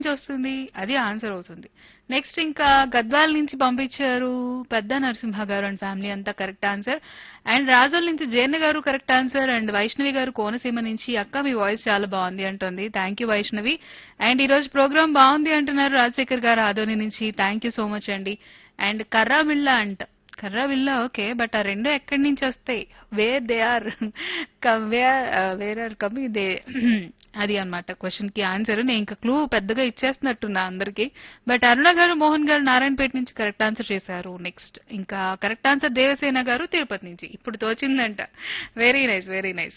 నుంచి వస్తుంది అది ఆన్సర్ అవుతుంది నెక్స్ట్ ఇంకా గద్వాల నుంచి పంపించారు పెద్ద నరసింహ గారు అండ్ ఫ్యామిలీ అంతా కరెక్ట్ ఆన్సర్ అండ్ రాజోల్ నుంచి జయన్న గారు కరెక్ట్ ఆన్సర్ అండ్ వైష్ణవి గారు కోనసీమ నుంచి అక్క మీ వాయిస్ చాలా బాగుంది అంటుంది థ్యాంక్ యూ వైష్ణవి అండ్ ఈ రోజు ప్రోగ్రామ్ బాగుంది అంటున్నారు రాజశేఖర్ గారు ఆదోని నుంచి థ్యాంక్ యూ సో మచ్ అండి అండ్ కర్రా బిళ్ళ అంట కర్రా బిళ్ళ ఓకే బట్ ఆ రెండు ఎక్కడి నుంచి వస్తాయి where they are where are come they అది అన్నమాట క్వశ్చన్ కి ఆన్సర్ నేను ఇంకా క్లూ పెద్దగా ఇచ్చేస్తున్నట్టున్నా అందరికి బట్ అరుణ గారు మోహన్ గారు నారాయణపేట నుంచి కరెక్ట్ ఆన్సర్ చేశారు నెక్స్ట్ ఇంకా కరెక్ట్ ఆన్సర్ దేవసేన గారు తిరుపతి నుంచి ఇప్పుడు తోచిందంట వెరీ నైస్ వెరీ నైస్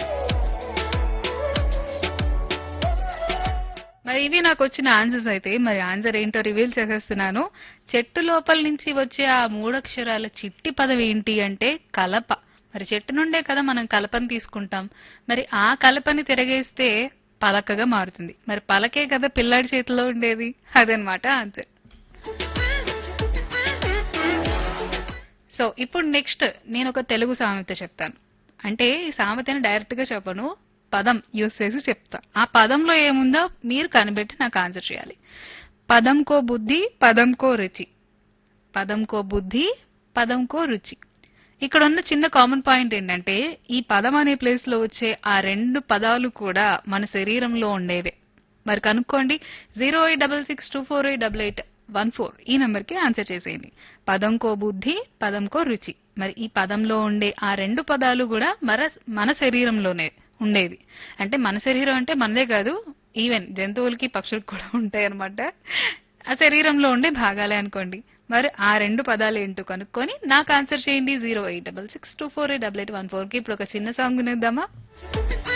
మరి ఇవి నాకు వచ్చిన ఆన్సర్స్ అయితే మరి ఆన్సర్ ఏంటో రివీల్ చేసేస్తున్నాను చెట్టు లోపల నుంచి వచ్చే ఆ మూడక్షరాల చిట్టి పదం ఏంటి అంటే కలప మరి చెట్టు నుండే కదా మనం కలపని తీసుకుంటాం మరి ఆ కలపని తిరగేస్తే పలకగా మారుతుంది మరి పలకే కదా పిల్లాడి చేతిలో ఉండేది అదనమాట ఆన్సర్ సో ఇప్పుడు నెక్స్ట్ నేను ఒక తెలుగు సామెత చెప్తాను అంటే ఈ సామెతని డైరెక్ట్ గా చెప్పను పదం యూస్ చేసి చెప్తా ఆ పదంలో ఏముందో మీరు కనిపెట్టి నాకు ఆన్సర్ చేయాలి పదంకో బుద్ధి పదంకో రుచి పదంకో బుద్ధి పదంకో రుచి ఇక్కడ ఉన్న చిన్న కామన్ పాయింట్ ఏంటంటే ఈ పదం అనే ప్లేస్ లో వచ్చే ఆ రెండు పదాలు కూడా మన శరీరంలో ఉండేవే మరి కనుక్కోండి zero eight double six two four eight double eight one four ఈ నెంబర్ కి ఆన్సర్ చేసేయండి పదంకో బుద్ధి పదంకో రుచి మరి ఈ పదంలో ఉండే ఆ రెండు పదాలు కూడా మన మన శరీరంలోనే ఉండేవి అంటే మన శరీరం అంటే మనదే కాదు ఈవెన్ జంతువులకి పక్షులకు కూడా ఉంటాయి అనమాట ఆ శరీరంలో ఉండే భాగాలే అనుకోండి మరి ఆ రెండు పదాలు ఏంటో కనుక్కొని నాకు ఆన్సర్ చేయండి zero eight double six two four eight double eight one four కి ఇప్పుడు ఒక చిన్న సాంగ్ వినేద్దామా